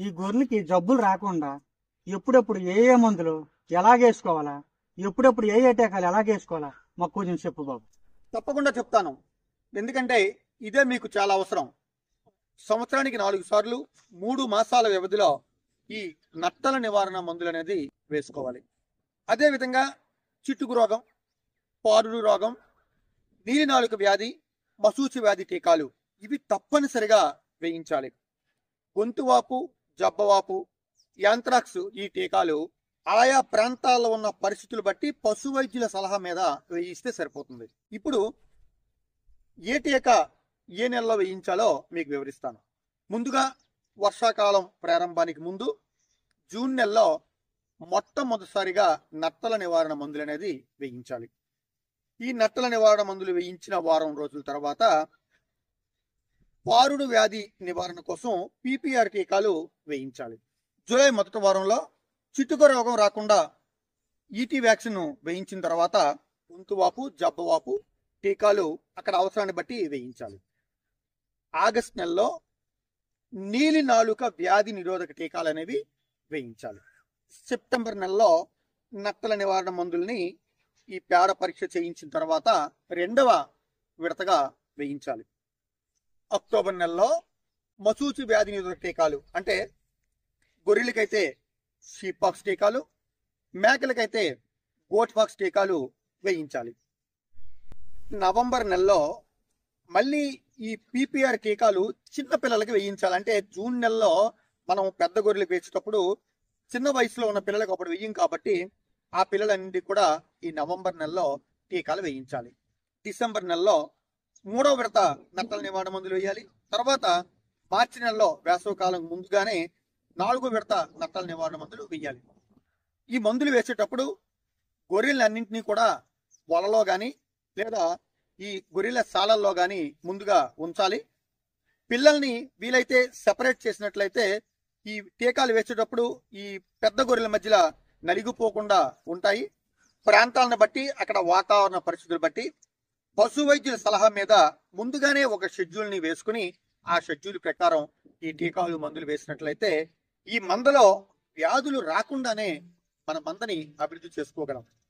ఈ గొర్రెలకి జబ్బులు రాకుండా ఎప్పుడెప్పుడు ఏ ఏ మందులు ఎలాగేసుకోవాలా ఎప్పుడెప్పుడు ఏ ఏ టీకాలు ఎలాగేసుకోవాలా మాకు కొంచెం చెప్పు బాబు తప్పకుండా చెప్తాను ఎందుకంటే ఇదే మీకు చాలా అవసరం సంవత్సరానికి నాలుగు సార్లు మూడు మాసాల వ్యవధిలో ఈ నట్టల నివారణ మందులు అనేది వేసుకోవాలి అదేవిధంగా చిట్టుకు రోగం పారుడు రోగం నీలినాలుక వ్యాధి మసూచి వ్యాధి టీకాలు ఇవి తప్పనిసరిగా వేయించాలి గొంతువాపు జబ్బవాపు యాంత్రాక్స్ ఈ టీకాలు ఆయా ప్రాంతాల్లో ఉన్న పరిస్థితులు బట్టి పశు వైద్యుల సలహా మీద వేయిస్తే సరిపోతుంది ఇప్పుడు ఏ టీకా ఏ నెలలో వేయించాలో మీకు వివరిస్తాను ముందుగా వర్షాకాలం ప్రారంభానికి ముందు జూన్ నెలలో మొట్టమొదటిసారిగా నట్టల నివారణ మందులు అనేది వేయించాలి ఈ నట్టల నివారణ మందులు వేయించిన వారం రోజుల తర్వాత పారుడు వ్యాధి నివారణ కోసం పీపీఆర్ టీకాలు వేయించాలి జూలై మొదటి వారంలో చిట్టుక రోగం రాకుండా ఈటీ వ్యాక్సిన్ వేయించిన తర్వాత గొంతువాపు జబ్బవాపు టీకాలు అక్కడ అవసరాన్ని బట్టి వేయించాలి ఆగస్ట్ నెలలో నీలి నాలుక వ్యాధి నిరోధక టీకాలు అనేవి వేయించాలి సెప్టెంబర్ నెలలో నట్టల నివారణ మందుల్ని ఈ పేడ పరీక్ష చేయించిన తర్వాత రెండవ విడతగా వేయించాలి అక్టోబర్ నెలలో మసూచి వ్యాధి నిరోధక టీకాలు అంటే గొర్రెలకైతే షీపాక్స్ టీకాలు మేకలకైతే గోట్ ఫాక్స్ టీకాలు వేయించాలి నవంబర్ నెలలో మళ్ళీ ఈ పీపీఆర్ టీకాలు చిన్న పిల్లలకి వేయించాలి అంటే జూన్ నెలలో మనం పెద్ద గొర్రెలకు వేసేటప్పుడు చిన్న వయసులో ఉన్న పిల్లలకు అప్పుడు వేయం కాబట్టి ఆ పిల్లలన్నింటికి కూడా ఈ నవంబర్ నెలలో టీకాలు వేయించాలి డిసెంబర్ నెలలో మూడో విడత నక్కల నివారణ మందులు వేయాలి తర్వాత మార్చి నెలలో వేసవకాలం ముందుగానే నాలుగో విడత నక్కల నివారణ మందులు వేయాలి ఈ మందులు వేసేటప్పుడు గొర్రెలన్నింటినీ కూడా వలలో కానీ లేదా ఈ గొర్రెల సాలల్లో కానీ ముందుగా ఉంచాలి పిల్లల్ని వీలైతే సెపరేట్ చేసినట్లయితే ఈ టీకాలు వేసేటప్పుడు ఈ పెద్ద గొర్రెల మధ్యలో నలిగిపోకుండా ఉంటాయి ప్రాంతాలను బట్టి అక్కడ వాతావరణ పరిస్థితులు బట్టి పశు వైద్యుల సలహా మీద ముందుగానే ఒక షెడ్యూల్ ని వేసుకుని ఆ షెడ్యూల్ ప్రకారం ఈ టీకాలు మందులు వేసినట్లయితే ఈ మందలో వ్యాధులు రాకుండానే మన మందని అభివృద్ధి చేసుకోగలం